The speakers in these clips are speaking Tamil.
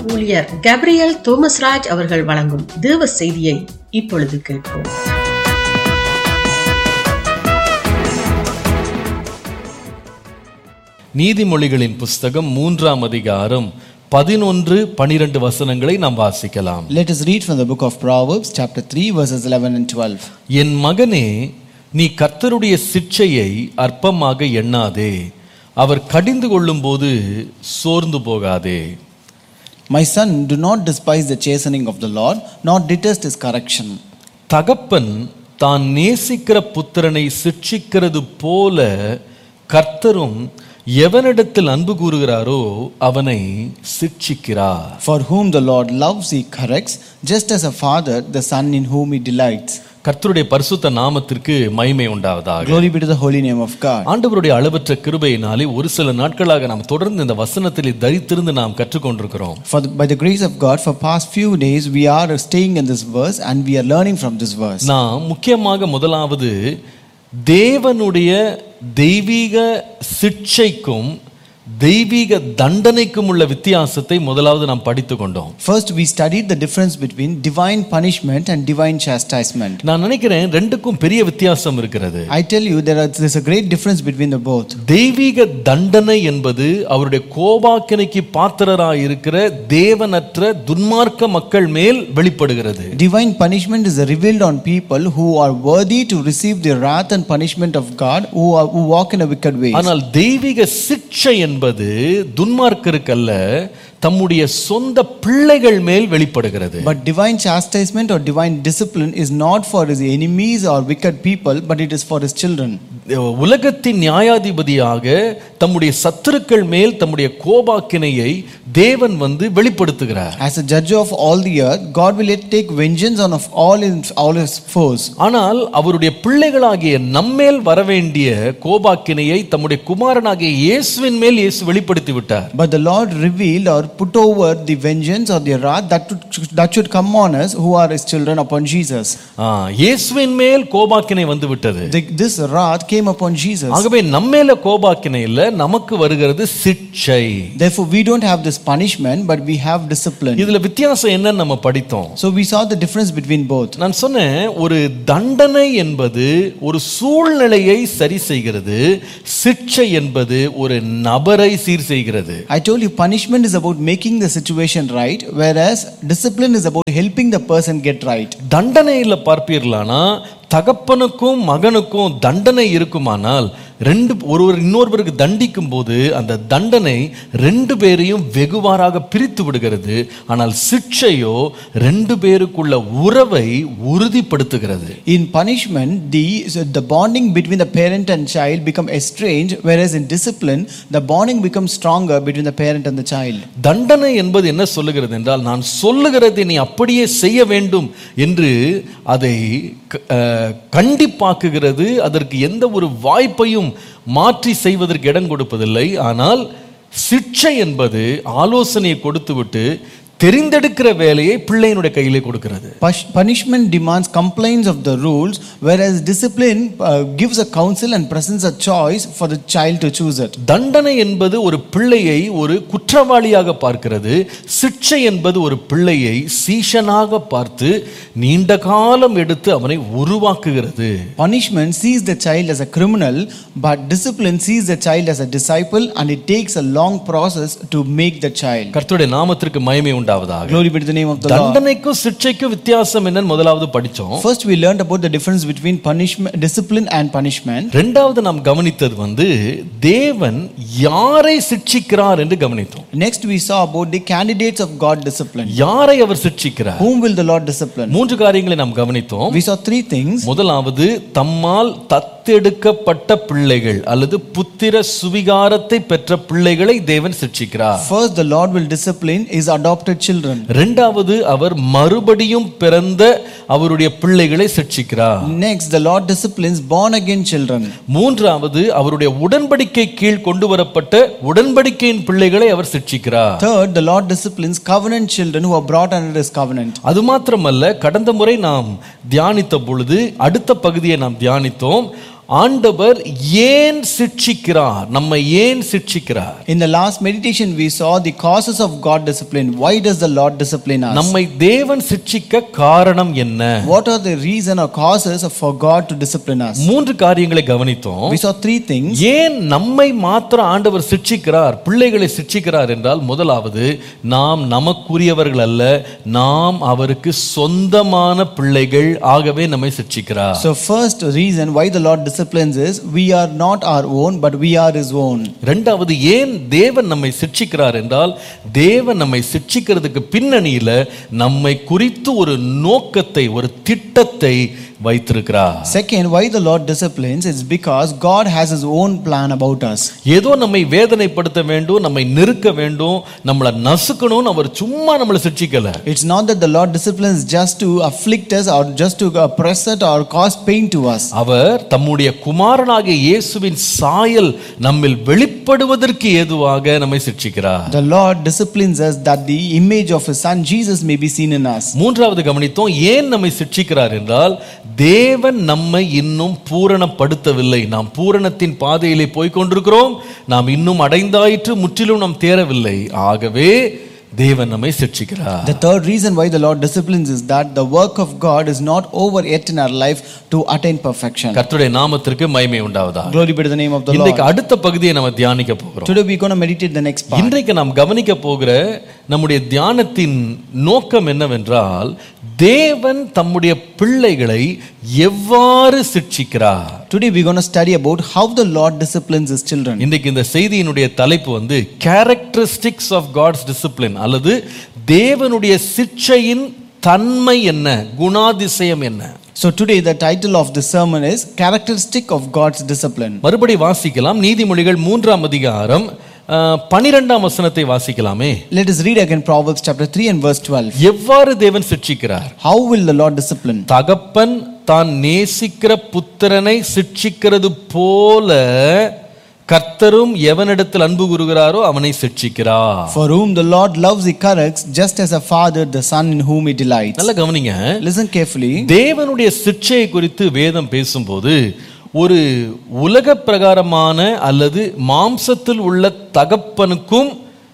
ஊழியர் கேப்ரியல் தோமஸ்ராஜ் அவர்கள் வழங்கும் தேவ செய்தியை இப்பொழுது கேட்போம் நீதிமொழிகளின் புஸ்தகம் மூன்றாம் அதிகாரம் பதினொன்று பனிரெண்டு வசனங்களை நாம் வாசிக்கலாம் Let us read from the book of Proverbs, chapter 3, verses 11 and 12. என் மகனே நீ கர்த்தருடைய சிட்சையை அற்பமாக எண்ணாதே அவர் கடிந்து கொள்ளும்போது சோர்ந்து போகாதே My son, do not despise the chastening of the Lord, nor detest his correction. தகப்பன் தான் நேசிக்கிற புத்திரனை சிட்சிக்கிறது போல கர்த்தரும் எவனிடத்தில் அன்பு கூறுகிறாரோ அவனை சிட்சிக்கிறார் For whom the Lord loves, he corrects, just as a father the son in whom he delights. கர்த்தருடைய பரிசுத்த நாமத்திற்கு மகிமை உண்டாவதாக Glory be to the holy name of God. ஆண்டவருடைய அளவற்ற கிருபையினாலே ஒரு சில நாட்களாக நாம் தொடர்ந்து இந்த வசனத்தில் தரித்திருந்து நாம் கற்றுக்கொண்டிருக்கிறோம் For the, by the grace of God, for past few days we are staying in this verse and we are learning from this verse. நாம் முக்கியமாக முதலாவது தேவனுடைய தெய்வீக சிட்சைக்கும் தெய்வீக தண்டனைக்கும் உள்ள வித்தியாசத்தை முதலாவது நாம் படித்து கொண்டோம் First, we studied the difference between divine punishment and divine chastisement. நான் நினைக்கிறேன் ரெண்டுக்கும் பெரிய வித்தியாசம் இருக்கிறது I tell you, there are, there's a great difference between the both. தெய்வீக தண்டனை என்பது அவருடைய கோபாக்கினைக்கு பாத்திரராய் இருக்கிற தேவனற்ற துன்மார்க்க மக்கள் மேல் வெளிப்படுகிறது Divine punishment is revealed on people who are worthy to receive the wrath and punishment of God, who, are, who walk in a wicked way. ஆனால் தெய்வீக சிக்ஷை என்பது துன்மார்க்கருக்கல்ல தம்முடைய சொந்த பிள்ளைகள் மேல் வெளிப்படுகிறது But divine chastisement or divine discipline is not for his enemies or wicked people, but it is for his children. உலகத்தின் நியாயாதிபதியாக தம்முடைய சத்துருக்கள் மேல் தம்முடைய கோபாக்கினையை தேவன் வந்து வெளிப்படுத்துகிறார் As a judge of all the earth, God will yet take vengeance on of all his, all his foes. ஆனால் அவருடைய பிள்ளைகளாகிய நம்மேல் வரவேண்டிய கோபாக்கினையை தம்முடைய குமாரனாகிய இயேசுவின் மேல் இயேசு வெளிப்படுத்தி விட்டார் But the Lord revealed or put over the vengeance or the wrath that, would- that should come on us who are his children upon Jesus. ஆ, இயேசுவின் மேல் கோபாக்கினை வந்து விட்டது The, this wrath came upon Jesus. ஆகவே நம்மேல கோபாக்கினை இல்ல நமக்கு வருகிறது சிட்சை Therefore, we don't have this punishment, but we have discipline. இதுல வித்தியாசம் என்னன்னு நம்ம படித்தோம் So we saw the difference between both. நான் சொன்னேன் ஒரு தண்டனை என்பது ஒரு சூழ்நிலையை சரி செய்கிறது சிட்சை என்பது ஒரு நபரை சீர் செய்கிறது I told you punishment is about making the situation right, whereas discipline is about helping the person get right. தண்டனையில பார்ப்பீர்களானா தகப்பனுக்கும் மகனுக்கும் தண்டனை இருக்குமானால் ரெண்டு ஒருவர் இன்னொருவருக்கு தண்டிக்கும் போது அந்த தண்டனை ரெண்டு பேரையும் வெகுவாராக பிரித்து விடுகிறது ஆனால் சிக்ஷையோ ரெண்டு பேருக்குள்ள உறவை உறுதிப்படுத்துகிறது In punishment, the, so the bonding between the parent and child become estranged, whereas in discipline, the bonding becomes stronger between the parent and the child. தண்டனை என்பது என்ன சொல்லுகிறது என்றால் நான் சொல்லுகிறதை நீ அப்படியே செய்ய வேண்டும் என்று அதை க- அஹ், கண்டிப்பாக்குகிறது அதற்கு எந்த ஒரு வாய்ப்பையும் மாற்றி செய்வதற்கு இடம் கொடுப்பதில்லை ஆனால் சிக்ஷை என்பது ஆலோசனையை கொடுத்துவிட்டு தெரிந்தெடுக்கிற வேலையை பிள்ளையினுடைய கையிலே கொடுக்கிறது Push- Punishment demands complaints of the rules, whereas discipline uh, gives a counsel and presents a choice for the child to choose it. தண்டனை என்பது ஒரு பிள்ளையை ஒரு குற்றவாளியாக பார்க்கிறது சிக்ஷை என்பது ஒரு பிள்ளையை சீஷனாக பார்த்து நீண்ட காலம் எடுத்து அவனை உருவாக்குகிறது Punishment sees the child as a criminal, but discipline sees the child as a disciple, and it takes a long process to make the child. கர்த்தருடைய நாமத்திற்கு மகிமை உண்டாவதாக Glory be to the name of the Lord. தண்டனைக்கும் சிக்ஷைக்கும் வித்தியாசம் என்னன்னு முதலாவது படிச்சோம் First, we learned about the difference between punishment, discipline, and punishment. ரெண்டாவது நாம் கவனித்தது வந்து தேவன் யாரை சிட்சிக்கிறார் என்று கவனித்தோம் Next, we saw about the candidates of God discipline. யாரை அவர் சிட்சிக்கிறார் Whom will the Lord discipline? மூன்று காரியங்களை நாம் கவனித்தோம் We saw three things. முதலாவது தம்மால் தத்தெடுக்கப்பட்ட பிள்ளைகள் அல்லது புத்திர சுவிகாரத்தை பெற்ற பிள்ளைகளை தேவன் சிட்சிக்கிறார் First, the Lord will discipline his adopted children. இரண்டாவது அவர் மறுபடியும் பிறந்த அவருடைய பிள்ளைகளை சிட்சிக்கிறார் Next, the Lord disciplines born again children. மூன்றாவது அவருடைய உடன்படிக்கை கீழ் கொண்டு வரப்பட்ட உடன்படிக்கையின் பிள்ளைகளை அவர் சிட்சிக்கிறார் Third, the Lord disciplines covenant children who are brought under his covenant. அது மாத்திரமல்ல கடந்த முறை நாம் தியானித்த பொழுது அடுத்த பகுதியை நாம் தியானித்தோம் ஆண்டவர் ஏன் சிட்சிக்கிறார் நம்மை ஏன் சிட்சிக்கிறார் In the last meditation, we saw the causes of God discipline. Why does the Lord discipline us? நம்மை தேவன் சிட்சிக்க காரணம் என்ன What are the reason or causes for God to discipline us? மூன்று காரியங்களை கவனித்தோம் We saw three things. ஏன் நம்மை மாத்திரம் ஆண்டவர் சிட்சிக்கிறார் பிள்ளைகளை சிட்சிக்கிறார் என்றால் முதலாவது நாம் நமக்குரியவர்கள் அல்ல நாம் அவருக்கு சொந்தமான பிள்ளைகள் ஆகவே நம்மை சிட்சிக்கிறார் So, first reason why the Lord disciplines is we are not our own, but we are His own. ரெண்டாவது ஏன் தேவன் நம்மை சிட்சிக்கிறார் என்றால் தேவன் நம்மை சிட்சிக்கிறதுக்கு பின்னணியில நம்மை குறித்து ஒரு நோக்கத்தை ஒரு திட்டத்தை வைத்திருக்கிறார் Second, why the Lord disciplines is because God has His own plan about us. ஏதோ நம்மை வேதனைப்படுத்த வேண்டும் நம்மை நெருக்க வேண்டும் நம்மளை நசுக்கணும்னு அவர் சும்மா நம்மளை சிட்சிக்கல It's not that the Lord disciplines just to afflict us or just to oppress it or cause pain to us. அவர் தம்முடைய குமாரனாகிய இயேசுவின் சாயல் நம்மில் வெளிப்படுவதற்கு ஏதுவாக நம்மை சிட்சிக்கிறார் The Lord disciplines us that the image of His Son Jesus may be seen in us. மூன்றாவது கவனித்தோம் ஏன் நம்மை சிட்சிக்கிறார் என்றால் தேவன் நம்மை இன்னும் பூரணப்படுத்தவில்லை நாம் பூரணத்தின் பாதையிலே போய்க் கொண்டிருக்கிறோம் நாம் இன்னும் அடைந்தாயிற்று முற்றிலும் நாம் தேரவில்லை ஆகவே தேவன் நம்மை சிட்சிக்கிறார் The third reason why the Lord disciplines is that the work of God is not over yet in our life to attain perfection. கர்த்தருடைய நாமத்திற்கு மகிமை உண்டாவதா Glory be to the name of the Lord. இன்றைக்கு அடுத்த பகுதியை நம்ம தியானிக்க போகிறோம் Today we're going to meditate the next part. இன்றைக்கு நாம் கவனிக்க போகிற நம்முடைய தியானத்தின் நோக்கம் என்னவென்றால் தேவன் தம்முடைய பிள்ளைகளை எவ்வாறு சிட்சிக்கிறார் Today we're going to study about how the Lord disciplines His children. இன்றைக்கு இந்த செய்தியினுடைய தலைப்பு வந்து கேரக்டரிஸ்டிக்ஸ் ஆஃப் காட்ஸ் டிசிப்ளின் அல்லது தேவனுடைய சிட்சையின் தன்மை என்ன குணாதிசயம் என்ன So today the title of the sermon is Characteristic of God's Discipline. மறுபடி வாசிக்கலாம் நீதிமொழிகள் மூன்றாம் அதிகாரம் அஹ், பனிரெண்டாம் வசனத்தை வாசிக்கலாமே Let us read again Proverbs chapter 3 and verse 12. எவ்வாறு தேவன் சிட்சிக்கிறார் How will the Lord discipline? தகப்பன் தான் நேசிக்கிற புத்திரனை சிட்சிக்கிறது போல கர்த்தரும் எவனிடத்தில் அன்பு கூறுகிறாரோ அவனை சிட்சிக்கிறார் For whom the Lord loves he corrects, just as a father the son in whom he delights. நல்ல கவனிங்க Listen carefully. தேவனுடைய சிட்சையை குறித்து வேதம் பேசும்போது ஒரு உலக பிரகாரமான அல்லது மாம்சத்தில் உள்ள தகப்பனுக்கும்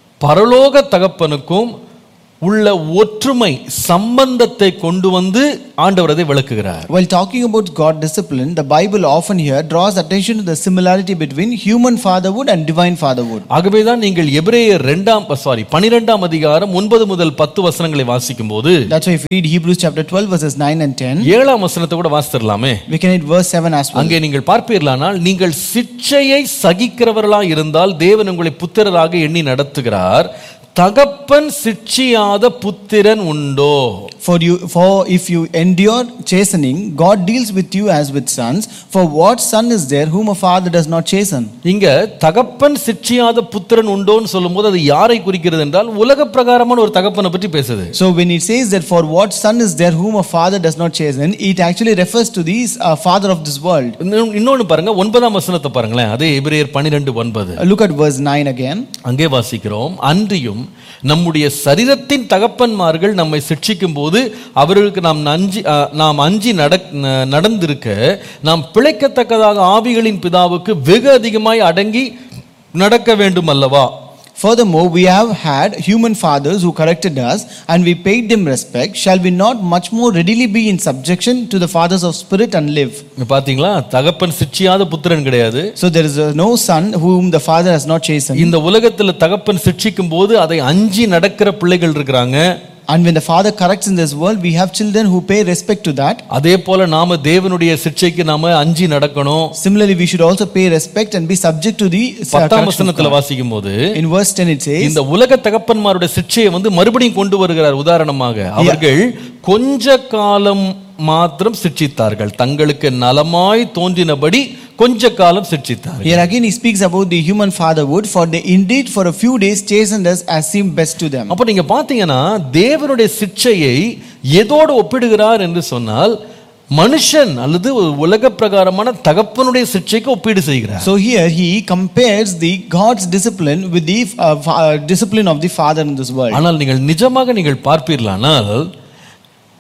பரலோக தகப்பனுக்கும் உள்ள ஒற்றுமை சம்பந்தத்தை கொண்டு வந்து ஆண்டவர் அதை விளக்குகிறார் While talking about God discipline, the Bible often here draws attention to the similarity between human fatherhood and divine fatherhood. ஆகவேதான் நீங்கள் எபிரேயர் ரெண்டாம் சாரி பனிரெண்டாம் அதிகாரம் ஒன்பது முதல் பத்து வசனங்களை வாசிக்கும் போது That's why if we read Hebrews chapter 12 verses 9 and 10, ஏழாம் வசனத்தை கூட வாசித்திரலாமே we can read verse 7 as well. அங்கே நீங்கள் பார்ப்பீர்களானால் நீங்கள் சிற்சையை சகிக்கிறவர்களாக இருந்தால் தேவன் உங்களை புத்திரராக எண்ணி நடத்துகிறார் தகப்பன் சிட்சியாத புத்திரன் உண்டோ For you, for if you endure chastening, God deals with you as with sons. For what son is there whom a father does not chasten? இங்க தகப்பன் சிட்சியாத புத்திரன் உண்டோன்னு சொல்லும்போது அது யாரை குறிக்கிறது என்றால் உலக பிரகாரமான ஒரு தகப்பனை பற்றி பேசுது So when it says that for what son is there whom a father does not chasten, it actually refers to the uh, father of this world. இன்னொன்னு இன்னொன்னு பாருங்க ஒன்பதாம் வசனத்தை பாருங்களேன் அதே எபிரேயர் பன்னிரெண்டு ஒன்பது Uh, Look at verse 9 again. அங்கே வாசிக்கிறோம் அன்றியும் நம்முடைய சரீரத்தின் தகப்பன்மார்கள் நம்மை சிட்சிக்கும் போது அவர்களுக்கு நாம் நஞ்சி அஹ், நாம் அஞ்சி நடக் ந- நடந்திருக்க நாம் பிழைக்கத்தக்கதாக ஆவிகளின் பிதாவுக்கு வெகு அதிகமாய் அடங்கி நடக்க வேண்டும் அல்லவா Furthermore, we have had human fathers who corrected us, and we paid them respect. Shall we not much more readily be in subjection to the fathers of spirit and live? இங்க பாத்தீங்களா தகப்பன் சிட்சியாத புத்திரன் கிடையாது So there is uh, no son whom the father has not chastened. இந்த உலகத்துல தகப்பன் சிட்சிக்கும் போது அதை அஞ்சி நடக்கிற பிள்ளைகள் இருக்கிறாங்க And when the father corrects in this world, we have children who pay respect to that. அதே போல நாம தேவனுடைய சிட்சைக்கு நாம அஞ்சி நடக்கணும் Similarly, we should also pay respect and be subject to the uh, பத்தாம் correction of வசனத்துல God. வாசிக்கும் போது In verse 10, it says, இந்த உலக தகப்பன்மாருடைய சிற்சையை வந்து மறுபடியும் கொண்டு வருகிறார் உதாரணமாக அவர்கள் கொஞ்ச காலம் மாத்திரம் சிட்சித்தார்கள் தங்களுக்கு நலமாய் தோன்றினபடி கொஞ்ச காலம் சிட்சித்தார்கள் Here again, he speaks about the human fatherhood, for they indeed for a few days chastened us as seemed best to them. அப்ப நீங்க பாத்தீங்கன்னா தேவனுடைய சிற்சையை எதோடு ஒப்பிடுகிறார் என்று சொன்னால் மனுஷன் அல்லது ஒரு உலக பிரகாரமான தகப்பனுடைய சிற்சைக்கு ஒப்பீடு செய்கிறார் So here he compares the God's discipline with the uh, fa- uh, discipline of the father in this world. ஆனால் நீங்கள் நிஜமாக நீங்கள் பார்ப்பீர்களானால்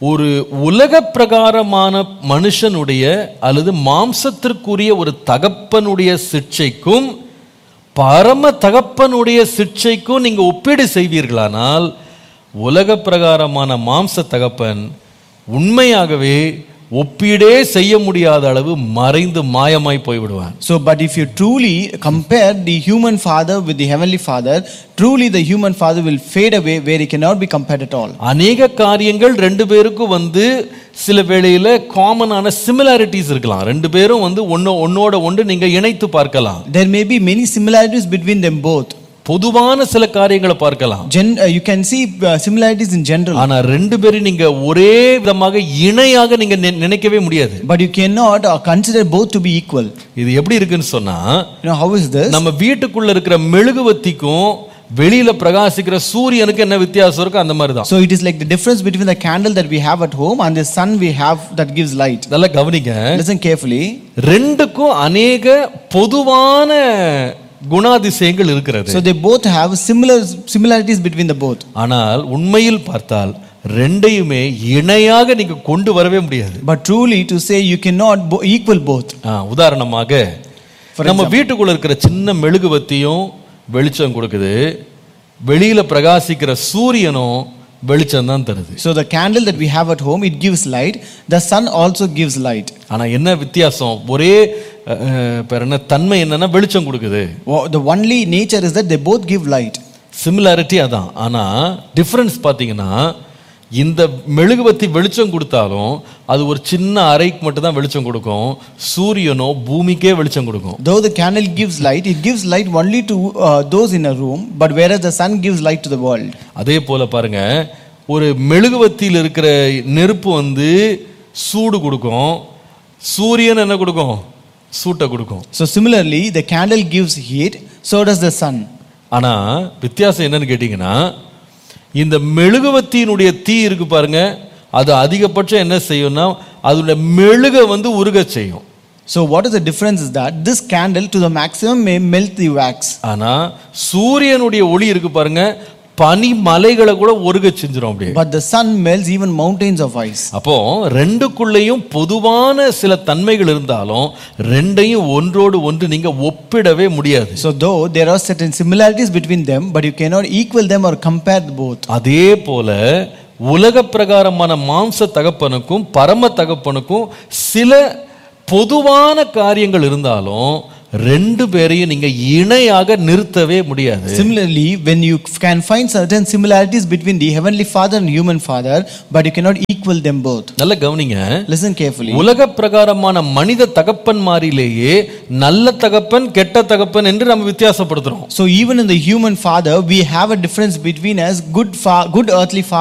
ஒரு உலக பிரகாரமான மனுஷனுடைய அல்லது மாம்சத்திற்குரிய ஒரு தகப்பனுடைய சிக்ஷைக்கும் பரம தகப்பனுடைய சிக்ஷைக்கும் நீங்க ஒப்பீடு செய்வீர்களானால் உலக பிரகாரமான மாம்ச தகப்பன் உண்மையாகவே ஒப்பீடே செய்ய முடியாத அளவு மறைந்து மாயமாய் போய்விடுவான் So, but if you truly compare the human father with the heavenly father, truly the human father will fade away where he cannot be compared at all. அநேக காரியங்கள் ரெண்டு பேருக்கும் வந்து சில வேளையில காமனான சிமிலாரிட்டிஸ் இருக்கலாம் ரெண்டு பேரும் வந்து ஒன்னு ஒன்னோட ஒன்று நீங்க இணைத்து பார்க்கலாம் There may be many similarities between them both. பொதுவான சில காரியங்களை பார்க்கலாம் Gen- uh, you can see uh, similarities in general, ஆனா ரெண்டு பேரும் நீங்க ஒரே விதமாக இணையாக நீங்க நி- நினைக்கவே முடியாது but you cannot uh, consider both to be equal. இது எப்படி இருக்குன்னு சொன்னா You know, how is this? நம்ம வீட்டுக்குள்ள இருக்கிற மெழுகுவத்திக்கும் வெளியில பிரகாசிக்கிற சூரியனுக்கு என்ன வித்தியாசம் இருக்கு அந்த மாதிரி தான் So, it is like the difference between the candle that we have at home and the sun we have that gives light. நல்லா கவனிங்க Listen carefully. ரெண்டுக்கும் அநேக பொதுவான குணாதிசயங்கள் இருக்கிறது So, they both have similar similarities between the both. ஆனால் உண்மையில் பார்த்தால் ரெண்டையுமே இணையாக நீங்க கொண்டு வரவே முடியாது But truly, to say you cannot bo- equal both. ஆ, உதாரணமாக நம்ம வீட்டுக்குள்ள இருக்கிற சின்ன மெழுகுவத்தியும் வெளிச்சம் கொடுக்குது வெளியில பிரகாசிக்கிற சூரியனும் வெளிச்சம் தான் தருது So, the candle that we have at home, it gives light. The sun also gives light. ஆனா என்ன வித்தியாசம் ஒரே அஹ், அஹ், பேர் என்ன தன்மை என்னன்னா வெளிச்சம் கொடுக்குது Wha- The only nature is that they both give light. Similarity அதான் ஆனா டிஃபரன்ஸ் பார்த்தீங்கன்னா இந்த மெழுகுவத்தி வெளிச்சம் கொடுத்தாலும் அது ஒரு சின்ன அறைக்கு மட்டும் தான் வெளிச்சம் கொடுக்கும் சூரியனோ பூமிக்கே வெளிச்சம் கொடுக்கும் Though the candle gives light, it gives light only to uh, those in a room, but whereas the sun gives light to the world. அதே போல பாருங்க ஒரு மெழுகுவத்தியில் இருக்கிற நெருப்பு வந்து சூடு கொடுக்கும் சூரியன் என்ன கொடுக்கும் சூட்டை கொடுக்கும் So, similarly, the candle gives heat, so does the sun. ஆனா வித்தியாசம் என்னன்னு கேட்டிங்கன்னா இந்த மெழுகுவத்தினுடைய தீ இருக்கு பாருங்க அது அதிகபட்சம் என்ன செய்யும்னா அதோட மெழுக வந்து உருகச் செய்யும் So, what is the difference is that this candle to the maximum may melt the wax. ஆனா சூரியனுடைய ஒளி இருக்கு பாருங்க பனி மலைகளை கூட உருகச் செஞ்சிரும் அப்படியே But the sun melts even mountains of ice. அப்போ ரெண்டுக்குள்ளேயும் பொதுவான சில தன்மைகள் இருந்தாலும் ரெண்டையும் ஒன்றோடு ஒன்று நீங்க ஒப்பிடவே முடியாது So, though there are certain similarities between them, but you cannot equal them or compare both. அதே போல உலக பிரகாரமான மாம்ச தகப்பனுக்கும் பரம தகப்பனுக்கும் சில பொதுவான காரியங்கள் இருந்தாலும் ரெண்டு பேரையும் நீங்க இணையாக நிறுத்தவே முடியாது Similarly, when you can find certain similarities between the heavenly father and human father, but you cannot equal them both. நல்ல கவனிங்க Listen carefully. உலக பிரகாரமான மனித தகப்பன்மாரிலேயே நல்ல தகப்பன் கெட்ட தகப்பன் என்று நம்ம வித்தியாசப்படுத்துறோம் So even in the human father, we have a difference between us good fa- good earthly father